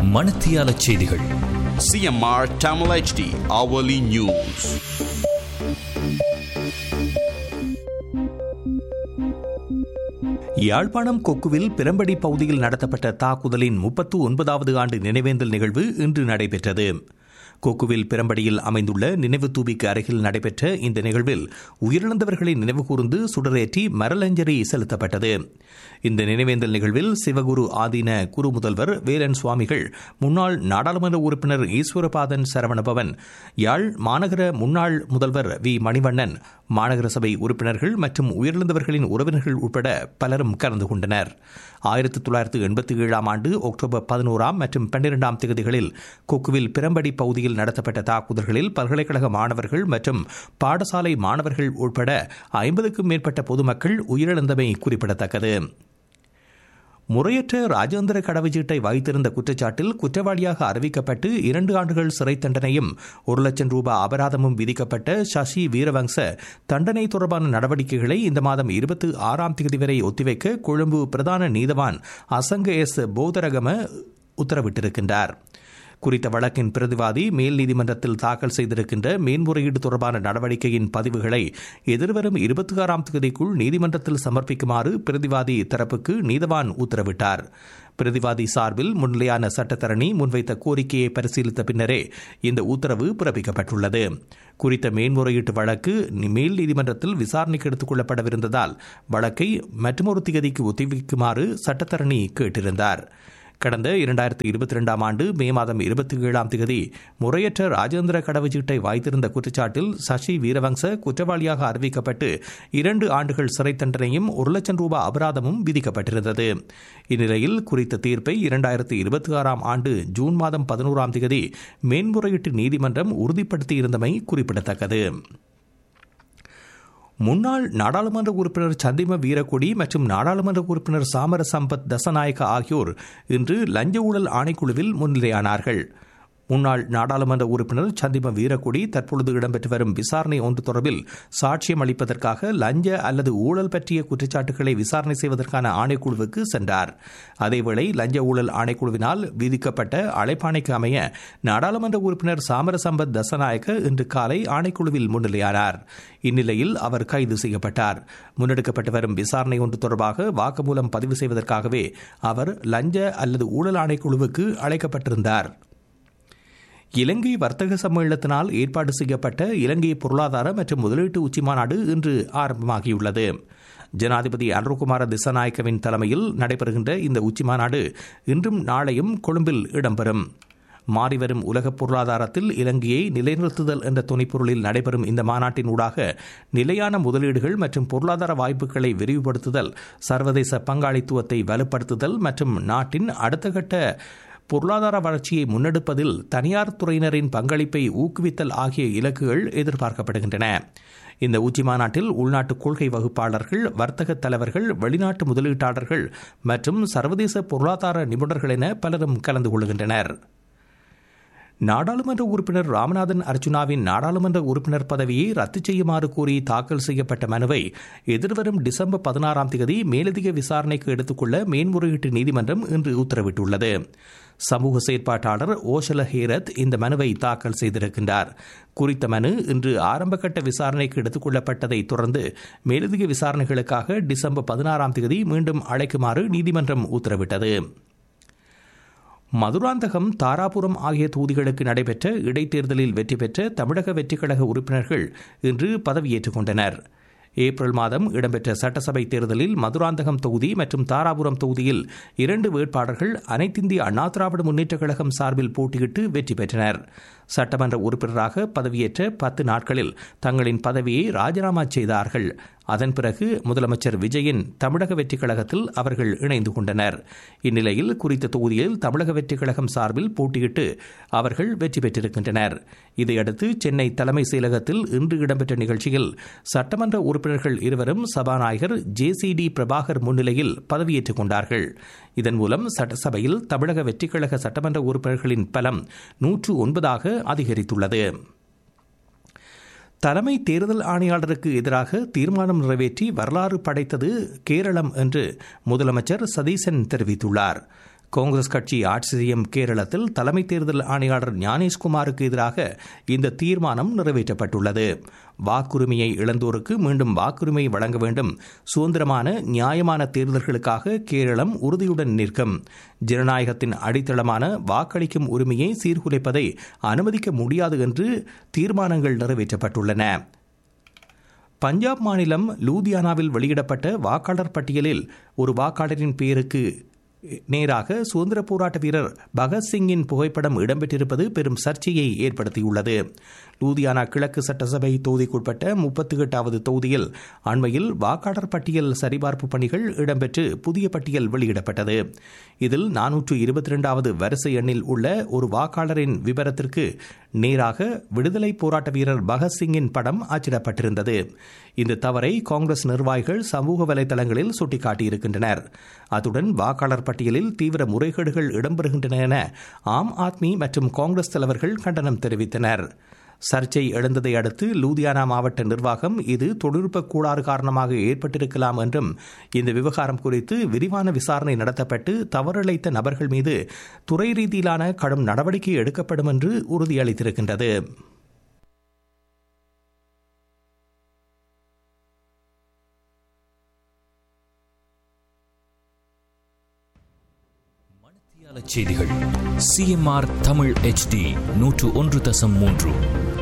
மணத்தியால செய்திகள் CMR Tamil HD hourly news. Yazhpanam Kokkuvil பிரம்படி பகுதியில் நடத்தப்பட்ட தாக்குதலின் முப்பத்து ஒன்பதாவது ஆண்டு நினைவேந்தல் நிகழ்வு இன்று நடைபெற்றது கொக்குவில் பிரம்படியில் அமைந்துள்ள நினைவு தூபிக்கு அருகில் நடைபெற்ற இந்த நிகழ்வில் உயிரிழந்தவர்களை நினைவு கூர்ந்து சுடரேற்றி மரலஞ்சலி செலுத்தப்பட்டது இந்த நினைவேந்தல் நிகழ்வில் சிவகுரு ஆதீன குரு முதல்வர் வேலன் சுவாமிகள் முன்னாள் நாடாளுமன்ற உறுப்பினர் ஈஸ்வரபாதன் சரவணபவன் யாழ் மாநகர முன்னாள் முதல்வர் வி மணிவண்ணன் மாநகர சபை உறுப்பினர்கள் மற்றும் உயிரிழந்தவர்களின் உறவினர்கள் உட்பட பலரும் கலந்து கொண்டனர் ஆயிரத்தி தொள்ளாயிரத்து எண்பத்தி ஏழாம் ஆண்டு அக்டோபர் பதினோராம் மற்றும் பன்னிரெண்டாம் தேதிகளில் கொக்குவில் பிரம்படி பகுதியில் நடத்தப்பட்ட தாக்குதல்களில் பல்கலைக்கழக மாணவர்கள் மற்றும் பாடசாலை மாணவர்கள் உட்பட ஐம்பதுக்கும் மேற்பட்ட பொதுமக்கள் உயிரிழந்தமை குறிப்பிடத்தக்கது முறையற்ற ராஜேந்திர கடவுச்சீட்டை வைத்திருந்த குற்றச்சாட்டில் குற்றவாளியாக அறிவிக்கப்பட்டு இரண்டு ஆண்டுகள் சிறை தண்டனையும் ஒரு லட்சம் ரூபாய் அபராதமும் விதிக்கப்பட்ட சசி வீரவங்ச தண்டனை தொடர்பான நடவடிக்கைகளை இந்த மாதம் இருபத்தி ஆறாம் தேதி வரை ஒத்திவைக்க கொழும்பு பிரதான நீதவான் அசங்க எஸ் போதரகம உத்தரவிட்டிருக்கின்றார் குறித்த வழக்கின் பிரதிவாதி மேல் நீதிமன்றத்தில் தாக்கல் செய்திருக்கின்ற மேன்முறையீடு தொடர்பான நடவடிக்கையின் பதிவுகளை எதிர்வரும் இருபத்தி ஆறாம் தேதிக்குள் நீதிமன்றத்தில் சமர்ப்பிக்குமாறு பிரதிவாதி தரப்புக்கு நீதவான் உத்தரவிட்டார் பிரதிவாதி சார்பில் முன்னிலையான சட்டத்தரணி முன்வைத்த கோரிக்கையை பரிசீலித்த பின்னரே இந்த உத்தரவு பிறப்பிக்கப்பட்டுள்ளது குறித்த மேன்முறையீட்டு வழக்கு மேல் நீதிமன்றத்தில் விசாரணைக்கு எடுத்துக் கொள்ளப்படவிருந்ததால் வழக்கை மற்றொரு திகதிக்கு ஒத்திவைக்குமாறு சட்டத்தரணி கேட்டிருந்தார் கடந்த இரண்டாயிரத்தி இருபத்தி ரெண்டாம் ஆண்டு மே மாதம் இருபத்தி ஏழாம் தேதி முறையற்ற ராஜேந்திர கடவுச்சீட்டை வாய்த்திருந்த குற்றச்சாட்டில் சசி வீரவங்ச குற்றவாளியாக அறிவிக்கப்பட்டு இரண்டு ஆண்டுகள் சிறை தண்டனையும் ஒரு லட்சம் ரூபாய் அபராதமும் விதிக்கப்பட்டிருந்தது இந்நிலையில் குறித்த தீர்ப்பை இரண்டாயிரத்தி இருபத்தி ஆறாம் ஆண்டு ஜூன் மாதம் பதினோராம் தேதி மேன்முறையீட்டு நீதிமன்றம் உறுதிப்படுத்தியிருந்தமை குறிப்பிடத்தக்கது முன்னாள் நாடாளுமன்ற உறுப்பினர் சந்திம வீரக்கொடி மற்றும் நாடாளுமன்ற உறுப்பினர் சாமர சம்பத் தசநாயக்க ஆகியோர் இன்று லஞ்ச ஊழல் ஆணைக்குழுவில் முன்னிலையானார்கள் முன்னாள் நாடாளுமன்ற உறுப்பினர் சந்திம வீரக்குடி தற்பொழுது இடம்பெற்று வரும் விசாரணை ஒன்று தொடர்பில் சாட்சியம் அளிப்பதற்காக லஞ்ச அல்லது ஊழல் பற்றிய குற்றச்சாட்டுகளை விசாரணை செய்வதற்கான ஆணைக்குழுவுக்கு சென்றார் அதேவேளை லஞ்ச ஊழல் ஆணைக்குழுவினால் விதிக்கப்பட்ட அழைப்பாணைக்கு அமைய நாடாளுமன்ற உறுப்பினர் சாமரசம்பத் தசநாயக்க இன்று காலை ஆணைக்குழுவில் முன்னிலையானார் இந்நிலையில் அவர் கைது செய்யப்பட்டார் முன்னெடுக்கப்பட்டு வரும் விசாரணை ஒன்று தொடர்பாக வாக்குமூலம் பதிவு செய்வதற்காகவே அவர் லஞ்ச அல்லது ஊழல் ஆணைக்குழுவுக்கு அழைக்கப்பட்டிருந்தார் இலங்கை வர்த்தக சம்மேளனத்தினால் ஏற்பாடு செய்யப்பட்ட இலங்கை பொருளாதார மற்றும் முதலீட்டு உச்சிமாநாடு இன்று ஆரம்பமாகியுள்ளது ஜனாதிபதி அனுர்குமார திசநாயக்கவின் தலைமையில் நடைபெறுகின்ற இந்த உச்சிமாநாடு இன்றும் நாளையும் கொழும்பில் இடம்பெறும் மாறிவரும் உலக பொருளாதாரத்தில் இலங்கையை நிலைநிறுத்துதல் என்ற துணைப்பொருளில் நடைபெறும் இந்த மாநாட்டின் ஊடாக நிலையான முதலீடுகள் மற்றும் பொருளாதார வாய்ப்புகளை விரிவுபடுத்துதல் சர்வதேச பங்காளித்துவத்தை வலுப்படுத்துதல் மற்றும் நாட்டின் அடுத்த கட்ட பொருளாதார வளர்ச்சியை முன்னெடுப்பதில் தனியார் துறையினரின் பங்களிப்பை ஊக்குவித்தல் ஆகிய இலக்குகள் எதிர்பார்க்கப்படுகின்றன இந்த உச்சி மாநாட்டில் உள்நாட்டு கொள்கை வகுப்பாளர்கள் வர்த்தக தலைவர்கள் வெளிநாட்டு முதலீட்டாளர்கள் மற்றும் சர்வதேச பொருளாதார நிபுணர்கள் என பலரும் கலந்து கொள்கின்றனர் நாடாளுமன்ற உறுப்பினர் ராமநாதன் அர்ஜுனாவின் நாடாளுமன்ற உறுப்பினர் பதவியை ரத்து செய்யுமாறு கோரி தாக்கல் செய்யப்பட்ட மனுவை எதிர்வரும் டிசம்பர் பதினாறாம் தேதி மேலதிக விசாரணைக்கு எடுத்துக்கொள்ள மேன்முறையீட்டு நீதிமன்றம் இன்று உத்தரவிட்டுள்ளது சமூக செயற்பாட்டாளர் ஓஷல ஹேரத் இந்த மனுவை தாக்கல் செய்திருக்கின்றார் குறித்த மனு இன்று ஆரம்பகட்ட விசாரணைக்கு எடுத்துக் கொள்ளப்பட்டதை தொடர்ந்து மேலதிக விசாரணைகளுக்காக டிசம்பர் பதினாறாம் தேதி மீண்டும் அழைக்குமாறு நீதிமன்றம் உத்தரவிட்டது மதுராந்தகம் தாராபுரம் ஆகிய தொகுதிகளுக்கு நடைபெற்ற இடைத்தேர்தலில் வெற்றி பெற்ற தமிழக வெற்றிக்கழக உறுப்பினர்கள் இன்று பதவியேற்றுக் கொண்டனர் ஏப்ரல் மாதம் இடம்பெற்ற சட்டசபை தேர்தலில் மதுராந்தகம் தொகுதி மற்றும் தாராபுரம் தொகுதியில் இரண்டு வேட்பாளர்கள் அனைத்திந்திய அண்ணா திராவிட முன்னேற்றக் கழகம் சார்பில் போட்டியிட்டு வெற்றி பெற்றனர் சட்டமன்ற உறுப்பினராக பதவியேற்ற பத்து நாட்களில் தங்களின் பதவியை ராஜினாமா செய்தார்கள் அதன் பிறகு முதலமைச்சர் விஜயின் தமிழக வெற்றிக் கழகத்தில் அவர்கள் இணைந்து கொண்டனர் இந்நிலையில் குறித்த தொகுதியில் தமிழக வெற்றிக் கழகம் சார்பில் போட்டியிட்டு அவர்கள் வெற்றி பெற்றிருக்கின்றனர் இதையடுத்து சென்னை தலைமை செயலகத்தில் இன்று இடம்பெற்ற நிகழ்ச்சியில் சட்டமன்ற உறுப்பினர்கள் இருவரும் சபாநாயகர் ஜே சி டி பிரபாகர் முன்னிலையில் பதவியேற்றுக் கொண்டார்கள் இதன் மூலம் சட்டசபையில் தமிழக வெற்றிக் கழக சட்டமன்ற உறுப்பினர்களின் பலம் நூற்று ஒன்பதாக அதிகரித்துள்ளது தலைமை தேர்தல் ஆணையாளருக்கு எதிராக தீர்மானம் நிறைவேற்றி வரலாறு படைத்தது கேரளம் என்று முதலமைச்சர் சதீசன் தெரிவித்துள்ளார் காங்கிரஸ் கட்சி ஆட்சி செய்யும் கேரளத்தில் தலைமை தேர்தல் ஆணையாளர் ஞானேஷ்குமாருக்கு எதிராக இந்த தீர்மானம் நிறைவேற்றப்பட்டுள்ளது வாக்குரிமையை இழந்தோருக்கு மீண்டும் வாக்குரிமை வழங்க வேண்டும் சுதந்திரமான நியாயமான தேர்தல்களுக்காக கேரளம் உறுதியுடன் நிற்கும் ஜனநாயகத்தின் அடித்தளமான வாக்களிக்கும் உரிமையை சீர்குலைப்பதை அனுமதிக்க முடியாது என்று தீர்மானங்கள் நிறைவேற்றப்பட்டுள்ளன பஞ்சாப் மாநிலம் லூதியானாவில் வெளியிடப்பட்ட வாக்காளர் பட்டியலில் ஒரு வாக்காளரின் பெயருக்கு நேராக சுதந்திர போராட்ட வீரர் பகத்சிங்கின் புகைப்படம் இடம்பெற்றிருப்பது பெரும் சர்ச்சையை ஏற்படுத்தியுள்ளது லூதியானா கிழக்கு சட்டசபை தொகுதிக்குட்பட்ட முப்பத்தி எட்டாவது தொகுதியில் அண்மையில் வாக்காளர் பட்டியல் சரிபார்ப்பு பணிகள் இடம்பெற்று புதிய பட்டியல் வெளியிடப்பட்டது இதில் நானூற்று இருபத்தி இரண்டாவது வரிசை எண்ணில் உள்ள ஒரு வாக்காளரின் விவரத்திற்கு நேராக விடுதலை போராட்ட வீரர் பகத்சிங்கின் படம் அச்சிடப்பட்டிருந்தது இந்த தவறை காங்கிரஸ் நிர்வாகிகள் சமூக வலைதளங்களில் சுட்டிக்காட்டியிருக்கின்றனர் அத்துடன் வாக்காளர் பட்டியலில் தீவிர முறைகேடுகள் இடம்பெறுகின்றன என ஆம் ஆத்மி மற்றும் காங்கிரஸ் தலைவர்கள் கண்டனம் தெரிவித்தனர் சர்ச்சை எழுந்ததை அடுத்து லூதியானா மாவட்ட நிர்வாகம் இது தொழில்நுட்ப கூடாறு காரணமாக ஏற்பட்டிருக்கலாம் என்றும் இந்த விவகாரம் குறித்து விரிவான விசாரணை நடத்தப்பட்டு தவறிழைத்த நபர்கள் மீது துறை ரீதியிலான கடும் நடவடிக்கை எடுக்கப்படும் என்று உறுதியளித்திருக்கின்றது செய்திகள் சிஎம்ஆர் தமிழ் ஹெச்டி நூற்று ஒன்று தசம் மூன்று